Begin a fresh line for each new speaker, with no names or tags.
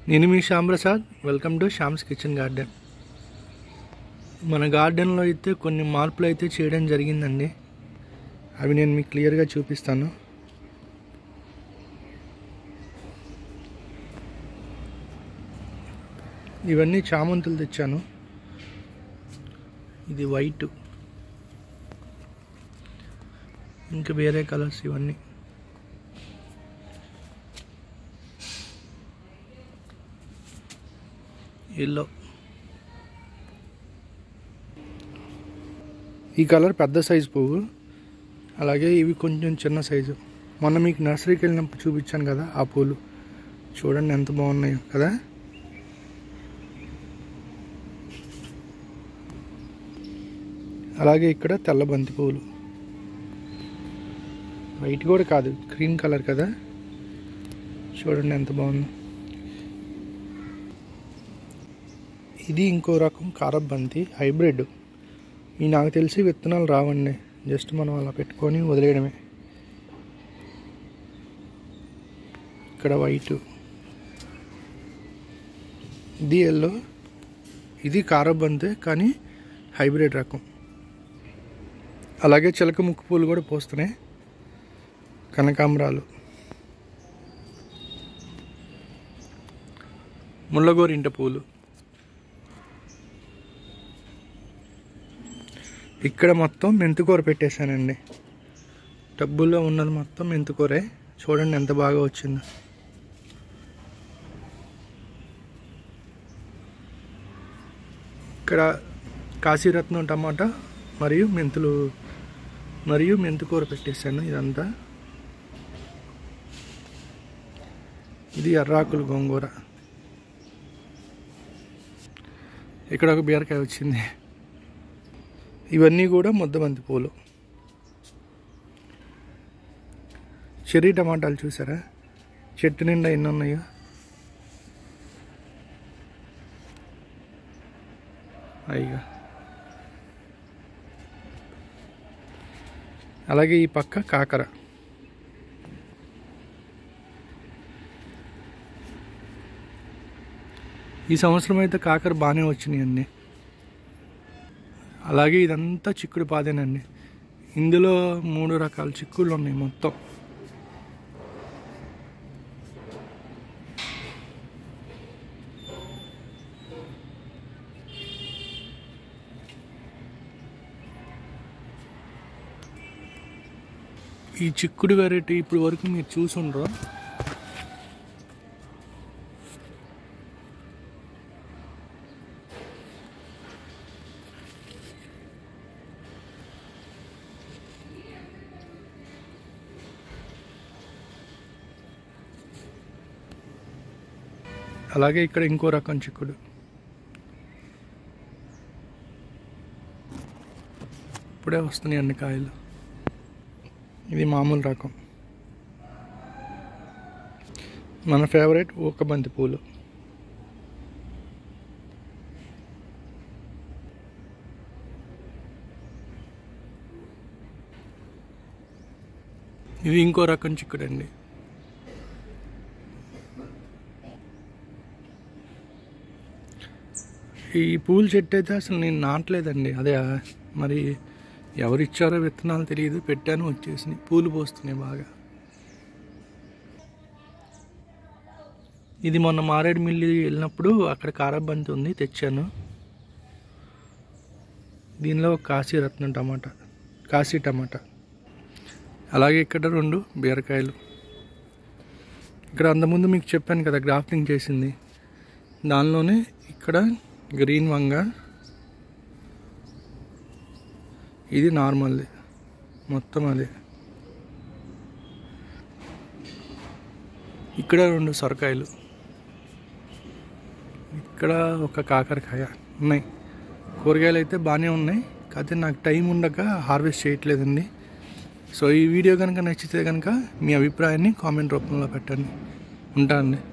నేను మీ Shyam Prasad welcome to Shyam's kitchen garden మన గార్డెన్లో అయితే కొన్ని మార్పులు అయితే చేయడం జరిగిందండి అవి నేను మీకు క్లియర్గా చూపిస్తాను ఇవన్నీ చామంతులు తెచ్చాను ఇది వైట్ ఇంకా వేరే కలర్స్ ఇవన్నీ ఎల్లో ఈ కలర్ పెద్ద సైజు పువ్వు అలాగే ఇవి కొంచెం చిన్న సైజు మొన్న మీకు నర్సరీకి వెళ్ళినప్పుడు చూపించాను కదా ఆ పూలు చూడండి ఎంత బాగున్నాయో కదా అలాగే ఇక్కడ తెల్ల బంతి పువ్వులు వైట్ కూడా కాదు క్రీమ్ కలర్ కదా చూడండి ఎంత బాగుందో ఇది ఇంకో రకం కారప్ బంతి హైబ్రిడ్ ఈ నాకు తెలిసి విత్తనాలు రావండి జస్ట్ మనం అలా పెట్టుకొని వదిలేయడమే ఇక్కడ వైట్ ఇది ఎల్లో ఇది కారప్ బంతే కానీ హైబ్రిడ్ రకం అలాగే చిలక ముక్కు పూలు కూడా పోస్తున్నాయి కనకాంబరాలు ముళ్ళగోరింట పూలు ఇక్కడ మొత్తం మెంతికూర పెట్టేశానండి టబ్బుల్లో ఉన్నది మొత్తం మెంతికూరే చూడండి ఎంత బాగా వచ్చిందో ఇక్కడ కాశీరత్నం టమాటా మరియు మెంతులు మరియు మెంతికూర పెట్టేశాను ఇదంతా ఇది ఎర్రాకులు గోంగూర ఇక్కడ ఒక బీరకాయ వచ్చింది ఇవన్నీ కూడా ముద్దబంతి పూలు చెర్రీ టమాటాలు చూసారా చెట్టు నిండా ఎన్ని ఉన్నాయో అయ్యో అలాగే ఈ పక్క కాకర ఈ సంవత్సరం అయితే కాకర బాగానే వచ్చినాయండి అలాగే ఇదంతా చిక్కుడు పాదేనండి ఇందులో మూడు రకాల చిక్కుళ్ళు ఉన్నాయి మొత్తం ఈ చిక్కుడు వెరైటీ ఇప్పుడు వరకు మీరు చూసుండ్రు అలాగే ఇక్కడ ఇంకో రకం చిక్కుడు ఇప్పుడే వస్తున్నాయి అన్ని కాయలు ఇది మామూలు రకం మన ఫేవరెట్ ఒక బంతి పూలు ఇది ఇంకో రకం చిక్కుడు అండి ఈ పూల చెట్టు అయితే అసలు నేను నాటలేదండి అదే మరి ఎవరు ఇచ్చారో విత్తనాలు తెలియదు పెట్టాను వచ్చేసినాయి పూలు పోస్తున్నాయి బాగా ఇది మొన్న మారేడుమిల్లి వెళ్ళినప్పుడు అక్కడ కారబంతి ఉంది తెచ్చాను దీనిలో కాశీ రత్నం టమాటా కాశీ టమాటా అలాగే ఇక్కడ రెండు బీరకాయలు ఇక్కడ అంతకుముందు మీకు చెప్పాను కదా గ్రాఫ్టింగ్ చేసింది దానిలోనే ఇక్కడ గ్రీన్ వంగ ఇది నార్మల్ది మొత్తం అదే ఇక్కడ రెండు సొరకాయలు ఇక్కడ ఒక కాకరకాయ ఉన్నాయి కూరగాయలు అయితే బాగానే ఉన్నాయి కాకపోతే నాకు టైం ఉండక హార్వెస్ట్ చేయట్లేదండి సో ఈ వీడియో కనుక నచ్చితే కనుక మీ అభిప్రాయాన్ని కామెంట్ రూపంలో పెట్టండి ఉంటానండి